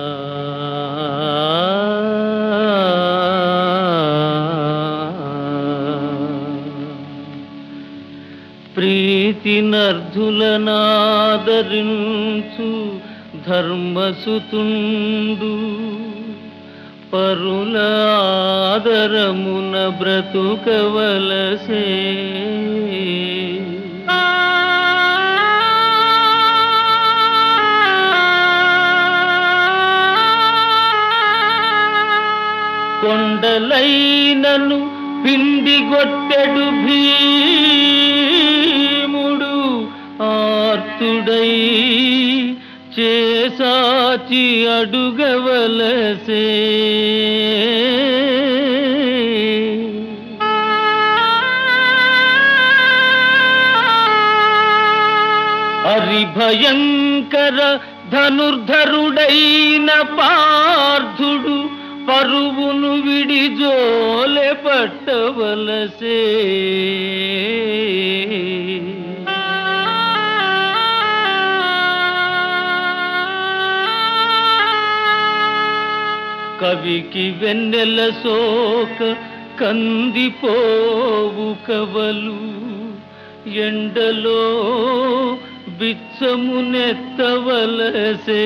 ప్రీతి నర్ధులనాదరించు ధర్మసుతుండు పరుల ఆదరమున బ్రతుకవలసే కొండలైనను పిండిగొట్టెడు భీముడు ఆర్తుడై చేసాచి అడుగవలసే హరిభయంకర ధనుర్ధరుడైన పార్థుడు పరువును విడి జోలె పట్టవలసే కవికి వెన్నెల సోక కందిపోవు కవలు ఎండలో బిచ్చమునెత్తవలసే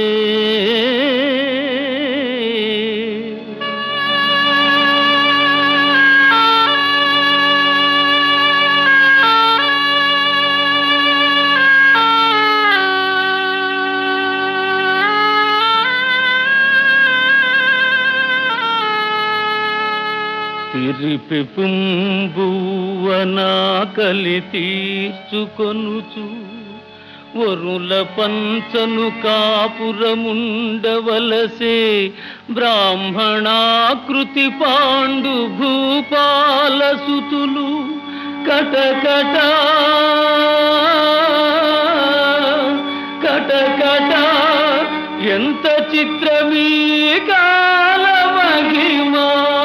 తిరిపి పుంబువనా కలి తీర్చుకొనుచు వరుల పంచను కాపురముండవలసే బ్రాహ్మణాకృతి పాండు భూపాల సుతులు కటకట కటకట ఎంత చిత్రమీ కాల మహిమా